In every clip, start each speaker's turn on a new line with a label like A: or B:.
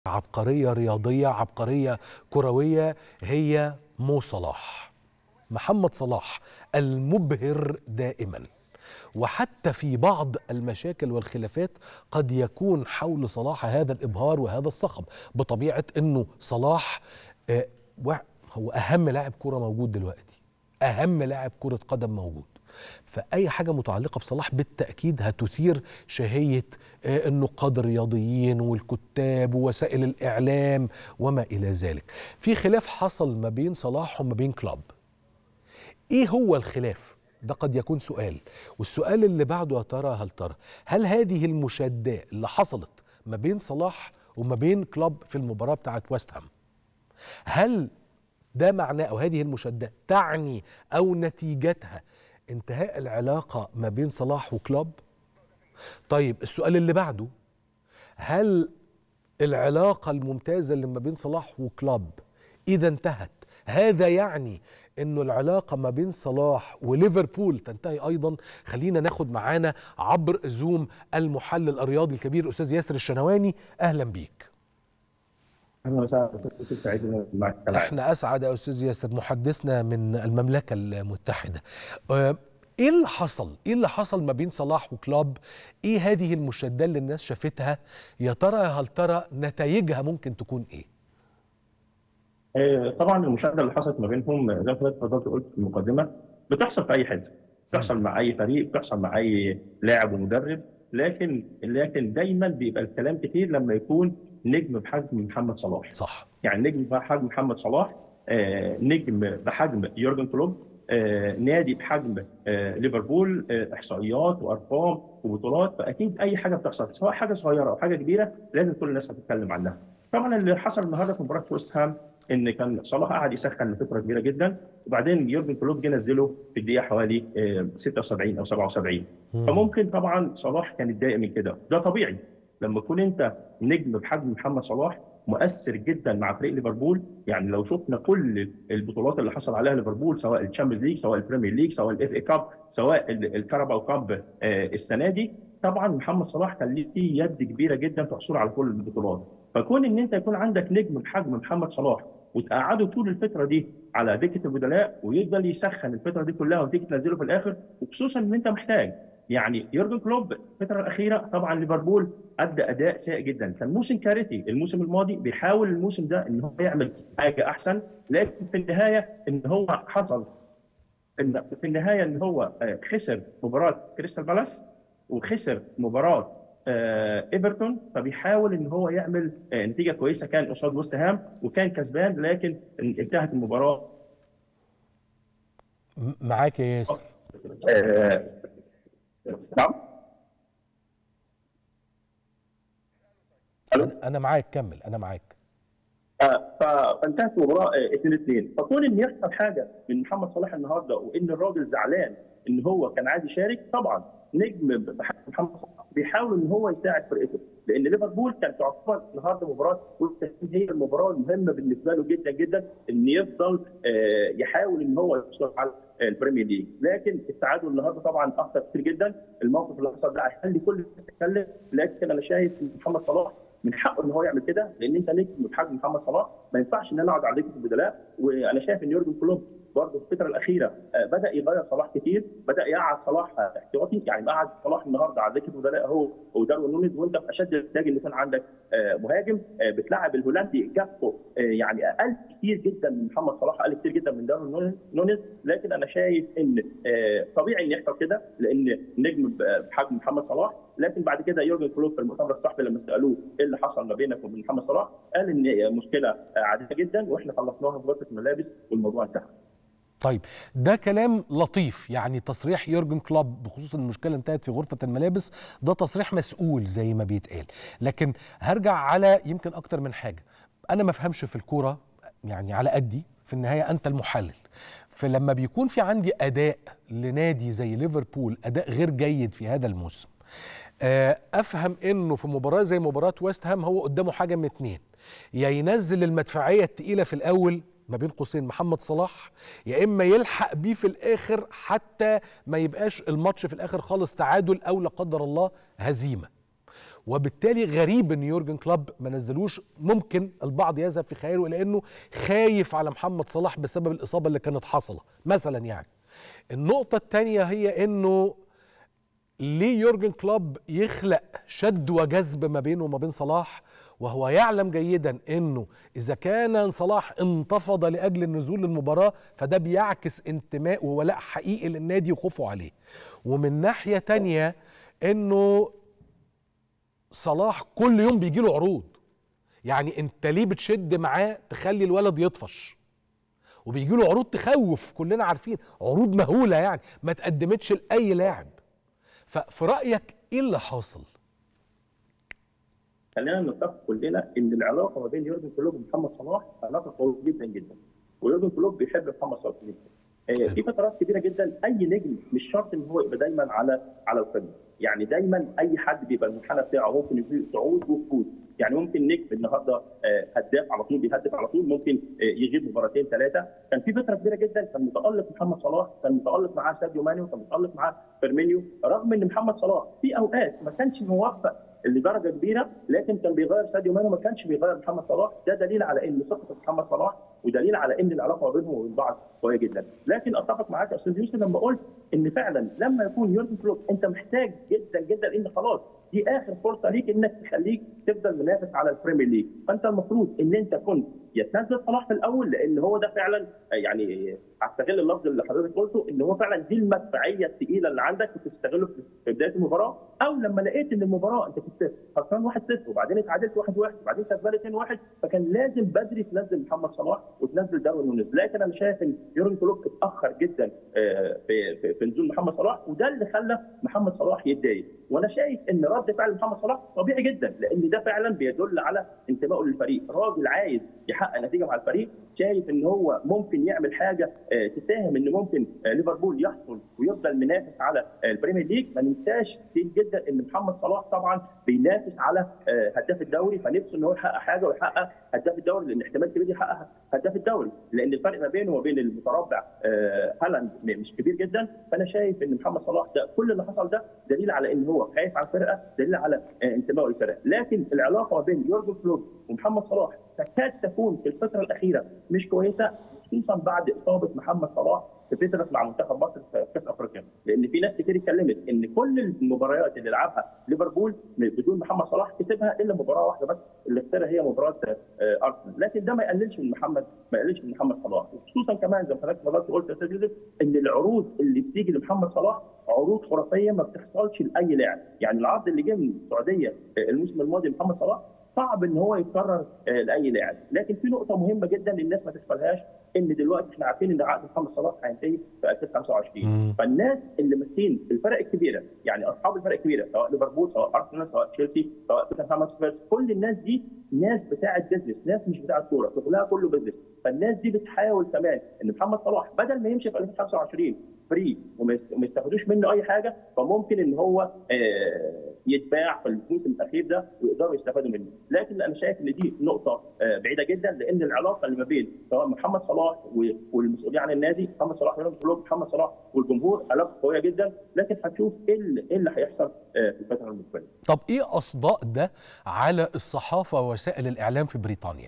A: عبقرية رياضية عبقرية كروية هي مو صلاح محمد صلاح المبهر دائما وحتى في بعض المشاكل والخلافات قد يكون حول صلاح هذا الإبهار وهذا الصخب بطبيعة أنه صلاح آه، هو أهم لاعب كرة موجود دلوقتي أهم لاعب كرة قدم موجود فأي حاجة متعلقة بصلاح بالتأكيد هتثير شهية آه، النقاد الرياضيين والكتاب ووسائل الإعلام وما إلى ذلك في خلاف حصل ما بين صلاح وما بين كلوب إيه هو الخلاف؟ ده قد يكون سؤال والسؤال اللي بعده يا ترى هل ترى هل هذه المشادة اللي حصلت ما بين صلاح وما بين كلوب في المباراة بتاعت ويست هام هل ده معناه أو هذه المشادة تعني أو نتيجتها انتهاء العلاقة ما بين صلاح وكلوب طيب السؤال اللي بعده هل العلاقة الممتازة اللي ما بين صلاح وكلوب إذا انتهت هذا يعني انه العلاقه ما بين صلاح وليفربول تنتهي ايضا خلينا ناخد معانا عبر زوم المحلل الرياضي الكبير الاستاذ ياسر الشنواني اهلا بيك
B: اهلا وسهلا استاذ سعيد معك
A: احنا اسعد يا استاذ ياسر محدثنا من المملكه المتحده أه ايه اللي حصل ايه اللي حصل ما بين صلاح وكلوب ايه هذه المشاده اللي الناس شافتها يا ترى هل ترى نتائجها ممكن تكون ايه
B: طبعا المشاهده اللي حصلت ما بينهم زي ما حضرتك اتفضلت قلت في المقدمه بتحصل في اي حته بتحصل مع اي فريق بتحصل مع اي لاعب ومدرب لكن لكن دايما بيبقى الكلام كتير لما يكون نجم بحجم محمد صلاح
A: صح
B: يعني نجم بحجم محمد صلاح آه نجم بحجم يورجن كلوب آه نادي بحجم آه ليفربول آه احصائيات وارقام وبطولات فاكيد اي حاجه بتحصل سواء حاجه صغيره او حاجه كبيره لازم كل الناس هتتكلم عنها طبعا اللي حصل النهارده في مباراه ويست هام ان كان صلاح قعد يسخن لفتره كبيره جدا وبعدين يورجن كلوب جه نزله في الدقيقه حوالي 76 او 77 فممكن طبعا صلاح كان يتضايق من كده ده طبيعي لما تكون انت نجم بحجم محمد صلاح مؤثر جدا مع فريق ليفربول يعني لو شفنا كل البطولات اللي حصل عليها ليفربول سواء الشامبيونز ليج سواء البريمير ليج سواء الاف اي كاب سواء الكاراباو كاب السنه دي طبعا محمد صلاح كان ليه يد كبيره جدا في الحصول على كل البطولات فكون ان انت يكون عندك نجم بحجم محمد صلاح وتقعده طول الفتره دي على دكه البدلاء ويفضل يسخن الفتره دي كلها وتيجي تنزله في الاخر وخصوصا ان انت محتاج يعني يورجن كلوب الفتره الاخيره طبعا ليفربول ادى اداء سيء جدا كان موسم كارثي الموسم الماضي بيحاول الموسم ده ان هو يعمل حاجه احسن لكن في النهايه ان هو حصل ان في النهايه ان هو خسر مباراه كريستال بالاس وخسر مباراه ايفرتون فبيحاول ان هو يعمل نتيجه كويسه كان قصاد وست هام وكان كسبان لكن انتهت المباراه
A: معاك يا ياسر
B: نعم
A: انا معاك كمل انا معاك
B: فانتهت المباراه 2 2 فكون ان يحصل حاجه من محمد صلاح النهارده وان الراجل زعلان ان هو كان عايز يشارك طبعا نجم بحجم محمد صلاح بيحاول ان هو يساعد فرقته لان ليفربول كانت تعتبر النهارده مباراه هي المباراه المهمه بالنسبه له جدا جدا ان يفضل يحاول ان هو يوصل على البريمير ليج لكن التعادل النهارده طبعا اثر كتير جدا الموقف اللي حصل ده هيخلي كل الناس تتكلم لكن انا شايف ان محمد صلاح من حقه ان هو يعمل كده لان انت نجم بحجم محمد صلاح ما ينفعش ان انا اقعد على دكه البدلاء وانا شايف ان يورجن كلوب برضه في الفتره الاخيره بدا يغير صلاح كتير بدا يقعد صلاح احتياطي يعني قعد صلاح النهارده على دكه البدلاء هو وداروين نونيز وانت في اشد الاحتياج ان يكون عندك مهاجم بتلعب الهولندي جابكو يعني اقل كتير جدا من محمد صلاح اقل كتير جدا من داروين نونيز لكن انا شايف ان طبيعي ان يحصل كده لان نجم بحجم محمد صلاح لكن بعد كده يورجن كلوب في المؤتمر الصحفي لما سالوه ايه اللي حصل ما بينك وبين محمد صلاح قال ان مشكله عاديه جدا واحنا خلصناها في غرفه الملابس والموضوع انتهى
A: طيب ده كلام لطيف يعني تصريح يورجن كلوب بخصوص المشكله انتهت في غرفه الملابس ده تصريح مسؤول زي ما بيتقال لكن هرجع على يمكن اكتر من حاجه انا ما افهمش في الكوره يعني على قدي في النهايه انت المحلل فلما بيكون في عندي اداء لنادي زي ليفربول اداء غير جيد في هذا الموسم افهم انه في مباراه زي مباراه ويست هام هو قدامه حاجه من اتنين يا ينزل المدفعيه التقيله في الاول ما بين قوسين محمد صلاح يا اما يلحق بيه في الاخر حتى ما يبقاش الماتش في الاخر خالص تعادل او لا قدر الله هزيمه وبالتالي غريب ان يورجن كلوب ما نزلوش ممكن البعض يذهب في خياله الى انه خايف على محمد صلاح بسبب الاصابه اللي كانت حاصله مثلا يعني النقطه الثانيه هي انه ليه يورجن كلوب يخلق شد وجذب ما بينه وما بين صلاح وهو يعلم جيدا انه اذا كان صلاح انتفض لاجل النزول للمباراه فده بيعكس انتماء وولاء حقيقي للنادي وخوفه عليه ومن ناحيه تانية انه صلاح كل يوم بيجي له عروض يعني انت ليه بتشد معاه تخلي الولد يطفش وبيجي له عروض تخوف كلنا عارفين عروض مهوله يعني ما تقدمتش لاي لاعب ففي رايك ايه اللي حاصل
B: خلينا نتفق كلنا ان العلاقه ما بين يورجن كلوب ومحمد صلاح علاقه قويه جدا جدا ويورجن كلوب بيحب محمد صلاح جدا آه، في فترات كبيره جدا اي نجم مش شرط ان هو يبقى دايما على على القمه يعني دايما اي حد بيبقى المنحنى بتاعه ممكن يكون صعود وهبوط يعني ممكن نجم النهارده آه، هداف على طول بيهدف على طول ممكن آه، يغيب مباراتين ثلاثه كان في فتره كبيره جدا كان متالق محمد صلاح كان متالق معاه ساديو ماني وكان متالق معاه فيرمينيو رغم ان محمد صلاح في اوقات ما كانش موفق لدرجه كبيره لكن كان بيغير ساديو ماني ما كانش بيغير محمد صلاح ده دليل على ان ثقه محمد صلاح ودليل على ان العلاقه ما بينهم وبين بعض قويه جدا لكن اتفق معاك يا استاذ يوسف لما قلت ان فعلا لما يكون يورجن كلوب انت محتاج جدا جدا ان خلاص دي اخر فرصه ليك انك تخليك تفضل منافس على البريمير ليج فانت المفروض ان انت كنت يتنزل صلاح في الاول لان هو ده فعلا يعني هستغل اللفظ اللي حضرتك قلته ان هو فعلا دي المدفعيه الثقيله اللي عندك وتستغله في بدايه المباراه او لما لقيت ان المباراه انت كنت خسران 1-0 وبعدين اتعادلت 1-1 وبعدين كسبان 2-1 فكان لازم بدري تنزل محمد صلاح وتنزل داروين نونيز لكن انا شايف ان يورجن كلوب اتاخر جدا في في, في نزول محمد صلاح وده اللي خلى محمد صلاح يتضايق وانا شايف ان رد فعل محمد صلاح طبيعي جدا لان ده فعلا بيدل على انتمائه للفريق راجل عايز يحقق نتيجه مع الفريق شايف ان هو ممكن يعمل حاجه تساهم ان ممكن ليفربول يحصل ويفضل منافس على البريمير ليج ما ننساش كتير جدا ان محمد صلاح طبعا بينافس على هداف الدوري فنفسه ان هو يحقق حاجه ويحقق هداف الدوري لان احتمال كبير يحقق هداف الدوري لان الفرق ما بينه وبين المتربع هالاند مش كبير جدا فانا شايف ان محمد صلاح ده كل اللي حصل ده دليل على ان هو خايف على الفرقه دليل على انتمائه للفرقه لكن العلاقه ما بين يورجن كلوب ومحمد صلاح تكاد تكون في الفتره الاخيره مش كويسه خصوصا بعد اصابه محمد صلاح في فتره مع منتخب مصر في كاس افريقيا لان في ناس كتير اتكلمت ان كل المباريات اللي لعبها ليفربول بدون محمد صلاح كسبها الا مباراه واحده بس اللي خسرها هي مباراه ارسنال لكن ده ما يقللش من محمد ما يقللش من محمد صلاح وخصوصا كمان زي ما حضرتك فضلت قلت يا استاذ يوسف ان العروض اللي بتيجي لمحمد صلاح عروض خرافيه ما بتحصلش لاي لاعب يعني العرض اللي جه من السعوديه الموسم الماضي لمحمد صلاح صعب ان هو يتكرر لاي لاعب لكن في نقطه مهمه جدا الناس ما تغفلهاش ان دلوقتي احنا عارفين ان عقد محمد صلاح هينتهي في 2025 فالناس اللي ماسكين الفرق الكبيره يعني اصحاب الفرق الكبيره سواء ليفربول سواء ارسنال سواء تشيلسي سواء توتنهام سبيرز كل الناس دي ناس بتاعه بزنس ناس مش بتاعه كوره شغلها كله بزنس فالناس دي بتحاول كمان ان محمد صلاح بدل ما يمشي في 2025 فري وما يستفادوش منه اي حاجه فممكن ان هو يتباع في الموسم الاخير ده ويقدروا يستفادوا منه لكن انا شايف ان دي نقطه بعيده جدا لان العلاقه اللي ما بين سواء محمد صلاح والمسؤولين عن النادي محمد صلاح محمد صلاح والجمهور علاقه قويه جدا لكن هنشوف ايه اللي هيحصل في الفتره المقبله
A: طب ايه اصداء ده على الصحافه ووسائل الاعلام في بريطانيا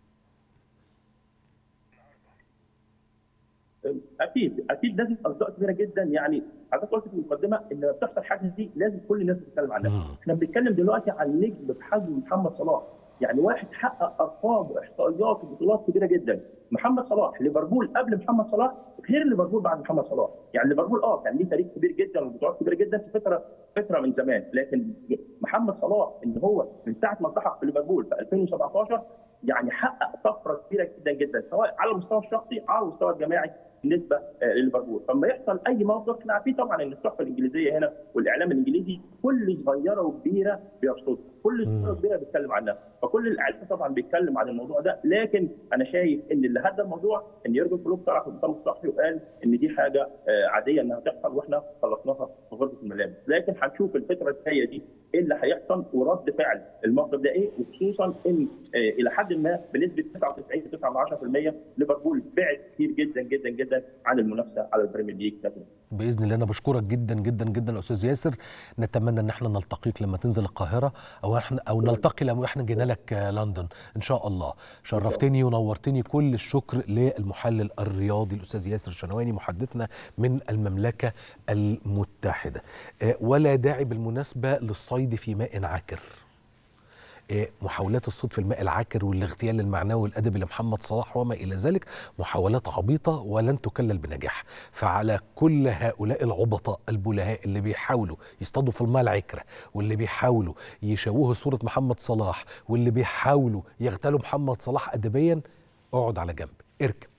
B: اكيد اكيد لازم اصداء كبيره جدا يعني حضرتك قلت في المقدمه ان لما بتحصل حاجه دي لازم كل الناس تتكلم عنها احنا بنتكلم دلوقتي عن نجم بحجم محمد صلاح يعني واحد حقق ارقام واحصائيات وبطولات كبيره جدا محمد صلاح ليفربول قبل محمد صلاح غير ليفربول بعد محمد صلاح يعني ليفربول اه كان ليه تاريخ كبير جدا وبطولات كبيره جدا في فتره فتره من زمان لكن محمد صلاح ان هو من ساعه ما التحق في ليفربول في 2017 يعني حقق طفره كبيره جدا جدا سواء على المستوى الشخصي او على المستوى الجماعي بالنسبه لليفربول فلما يحصل اي موقف احنا عارفين طبعا ان الصحافه الانجليزيه هنا والاعلام الانجليزي كل صغيره وكبيره بيرصدها كل صغيره وكبيره بيتكلم عنها فكل الاعلام طبعا بيتكلم عن الموضوع ده لكن انا شايف ان اللي هدى الموضوع ان يورجن كلوب طلع في المؤتمر الصحفي وقال ان دي حاجه عاديه انها تحصل واحنا خلصناها في غرفه الملابس لكن هنشوف الفتره الجايه دي ايه اللي هيحصل ورد فعل الموقف ده ايه وخصوصا ان الى حد ما بنسبه 99.9% ليفربول بعد كتير جدا جدا جدا جدا عن المنافسه على البريمير ليج بشكل
A: باذن الله انا بشكرك جدا جدا جدا استاذ ياسر نتمنى ان احنا نلتقيك لما تنزل القاهره او احنا او نلتقي لما احنا جينا لك آه، لندن ان شاء الله شرفتني ونورتني كل الشكر للمحلل الرياضي الاستاذ ياسر الشنواني محدثنا من المملكه المتحده آه، ولا داعي بالمناسبه للصيد في ماء عكر آه، محاولات الصيد في الماء العاكر والاغتيال المعنوي والادبي لمحمد صلاح وما الى ذلك محاولات عبيطه ولن تكلل بنجاح فعلى كل هؤلاء العبطاء البلهاء اللي بيحاولوا يصطادوا في الماء العكره واللي بيحاولوا يشوهوا صوره محمد صلاح واللي بيحاولوا يغتالوا محمد صلاح ادبيا اقعد على جنب اركن